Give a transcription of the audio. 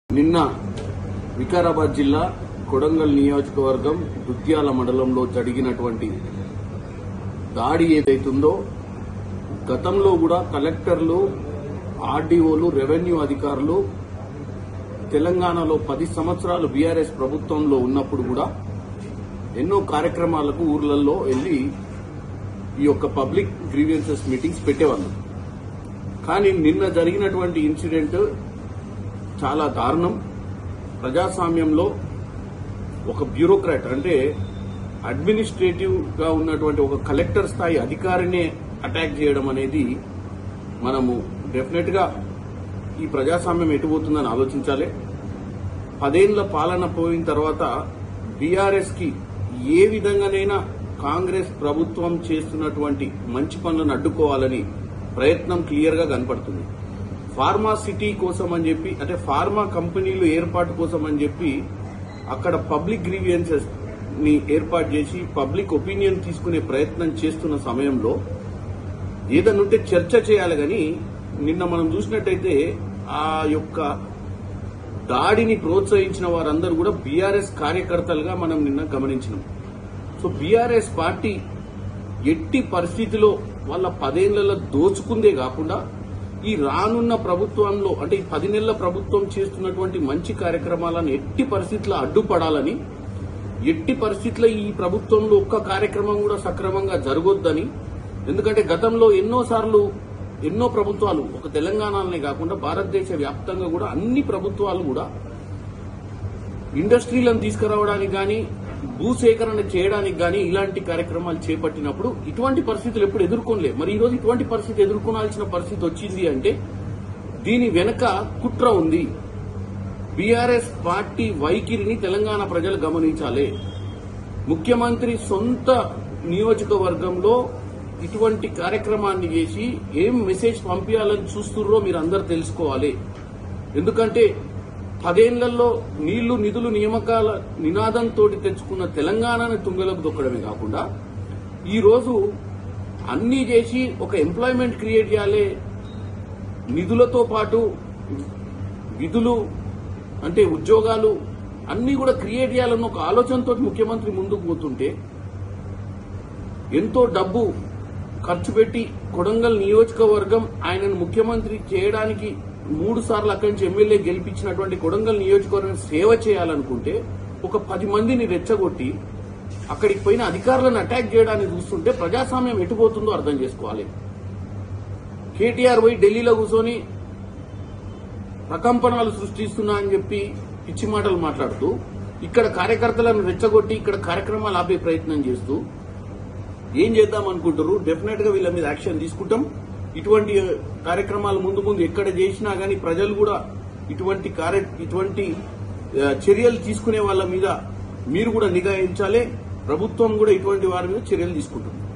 నిన్న వికారాబాద్ జిల్లా కొడంగల్ నియోజకవర్గం దుత్యాల మండలంలో జరిగినటువంటి దాడి ఏదైతుందో గతంలో కూడా కలెక్టర్లు ఆర్డీఓలు రెవెన్యూ అధికారులు తెలంగాణలో పది సంవత్సరాలు బీఆర్ఎస్ ప్రభుత్వంలో ఉన్నప్పుడు కూడా ఎన్నో కార్యక్రమాలకు ఊర్లలో వెళ్లి ఈ యొక్క పబ్లిక్ గ్రీవియన్సెస్ మీటింగ్స్ పెట్టేవాళ్ళు కానీ నిన్న జరిగినటువంటి ఇన్సిడెంట్ చాలా దారుణం ప్రజాస్వామ్యంలో ఒక బ్యూరోక్రాట్ అంటే అడ్మినిస్ట్రేటివ్ గా ఉన్నటువంటి ఒక కలెక్టర్ స్థాయి అధికారినే అటాక్ చేయడం అనేది మనము డెఫినెట్ గా ఈ ప్రజాస్వామ్యం ఎటుపోతుందని ఆలోచించాలి పదేళ్ల పాలన పోయిన తర్వాత బీఆర్ఎస్ కి ఏ విధంగానైనా కాంగ్రెస్ ప్రభుత్వం చేస్తున్నటువంటి మంచి పనులను అడ్డుకోవాలని ప్రయత్నం క్లియర్ గా కనపడుతుంది ఫార్మా సిటీ కోసం అని చెప్పి అంటే ఫార్మా కంపెనీలు ఏర్పాటు కోసం అని చెప్పి అక్కడ పబ్లిక్ గ్రీవియన్సెస్ ని ఏర్పాటు చేసి పబ్లిక్ ఒపీనియన్ తీసుకునే ప్రయత్నం చేస్తున్న సమయంలో ఏదన్నుంటే చర్చ చేయాలి కానీ నిన్న మనం చూసినట్టయితే ఆ యొక్క దాడిని ప్రోత్సహించిన వారందరూ కూడా బీఆర్ఎస్ కార్యకర్తలుగా మనం నిన్న గమనించినాం సో బీఆర్ఎస్ పార్టీ ఎట్టి పరిస్థితిలో వాళ్ళ పదేళ్లలో దోచుకుందే కాకుండా ఈ రానున్న ప్రభుత్వంలో అంటే ఈ పది నెలల ప్రభుత్వం చేస్తున్నటువంటి మంచి కార్యక్రమాలను ఎట్టి పరిస్థితుల్లో అడ్డుపడాలని ఎట్టి పరిస్థితుల్లో ఈ ప్రభుత్వంలో ఒక్క కార్యక్రమం కూడా సక్రమంగా జరగొద్దని ఎందుకంటే గతంలో ఎన్నో సార్లు ఎన్నో ప్రభుత్వాలు ఒక తెలంగాణలోనే కాకుండా భారతదేశ వ్యాప్తంగా కూడా అన్ని ప్రభుత్వాలు కూడా ఇండస్ట్రీలను తీసుకురావడానికి కానీ భూసేకరణ చేయడానికి కానీ ఇలాంటి కార్యక్రమాలు చేపట్టినప్పుడు ఇటువంటి పరిస్థితులు ఎప్పుడు ఎదుర్కొనలే మరి ఈ రోజు ఇటువంటి పరిస్థితి ఎదుర్కొనాల్సిన పరిస్థితి వచ్చింది అంటే దీని వెనక కుట్ర ఉంది బీఆర్ఎస్ పార్టీ వైఖరిని తెలంగాణ ప్రజలు గమనించాలి ముఖ్యమంత్రి సొంత నియోజకవర్గంలో ఇటువంటి కార్యక్రమాన్ని చేసి ఏం మెసేజ్ పంపించాలని చూస్తుర్రో మీరు అందరు తెలుసుకోవాలి ఎందుకంటే పదేళ్లలో నీళ్లు నిధులు నియామకాల నినాదంతో తెచ్చుకున్న తెలంగాణని తుంగలకు దొక్కడమే కాకుండా ఈ రోజు అన్నీ చేసి ఒక ఎంప్లాయ్మెంట్ క్రియేట్ చేయాలి నిధులతో పాటు విధులు అంటే ఉద్యోగాలు అన్ని కూడా క్రియేట్ చేయాలన్న ఒక ఆలోచనతో ముఖ్యమంత్రి ముందుకు పోతుంటే ఎంతో డబ్బు ఖర్చు పెట్టి కొడంగల్ నియోజకవర్గం ఆయనను ముఖ్యమంత్రి చేయడానికి మూడు సార్లు అక్కడి నుంచి ఎమ్మెల్యే గెలిపించినటువంటి కొడంగల్ నియోజకవర్గం సేవ చేయాలనుకుంటే ఒక పది మందిని రెచ్చగొట్టి అక్కడికి పోయిన అధికారులను అటాక్ చేయడానికి చూస్తుంటే ప్రజాస్వామ్యం ఎటుపోతుందో అర్థం చేసుకోవాలి కేటీఆర్ పోయి ఢిల్లీలో కూర్చొని ప్రకంపనలు సృష్టిస్తున్నా అని చెప్పి పిచ్చి మాటలు మాట్లాడుతూ ఇక్కడ కార్యకర్తలను రెచ్చగొట్టి ఇక్కడ కార్యక్రమాలు ఆపే ప్రయత్నం చేస్తూ ఏం చేద్దాం అనుకుంటారు డెఫినెట్ గా వీళ్ళ మీద యాక్షన్ తీసుకుంటాం ఇటువంటి కార్యక్రమాలు ముందు ముందు ఎక్కడ చేసినా గానీ ప్రజలు కూడా ఇటువంటి కార్య ఇటువంటి ఆ, చర్యలు తీసుకునే వాళ్ళ మీద మీరు కూడా నిఘా ఉంచాలి ప్రభుత్వం కూడా ఇటువంటి వారి మీద చర్యలు తీసుకుంటుంది